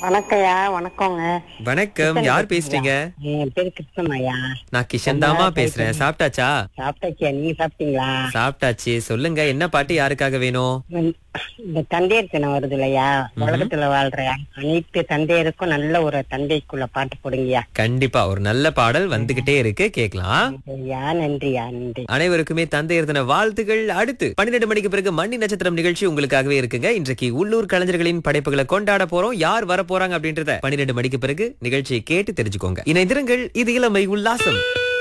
வணக்கம்யா வணக்கங்க வணக்கம் யார் பேசுறீங்க என் பேரு கிருஷ்ணம்மாயா நான் கிஷன் தாமா பேசுறேன் சாப்பிட்டாச்சா சாப்பிட்டாச்சியா நீங்க சாப்பிட்டீங்களா சாப்பிட்டாச்சு சொல்லுங்க என்ன பாட்டு யாருக்காக வேணும் இந்த- இந்த தந்தையர் தினம் வருது இல்லையா உலகத்துல வாழ்ற அனைத்து தந்தையருக்கும் நல்ல ஒரு தந்தைக்குள்ள பாட்டு போடுங்கய்யா கண்டிப்பா ஒரு நல்ல பாடல் வந்துகிட்டே இருக்கு கேக்கலாம் ஐயா நன்றியா நன்றி அனைவருக்குமே தந்தையர் தின வாழ்த்துகள் அடுத்து பன்னிரெண்டு மணிக்கு பிறகு மண்ணி நட்சத்திரம் நிகழ்ச்சி உங்களுக்காகவே இருக்குங்க இன்றைக்கு உள்ளூர் கலைஞர்களின் படைப்புகளை கொண்டாட போறோம் யார் வர போறாங்க அப்படின்றத பன்னிரெண்டு மணிக்கு பிறகு நிகழ்ச்சியை கேட்டு தெரிஞ்சுக்கோங்க இணைந்திருங்கள் இது இளமை உல்லாசம்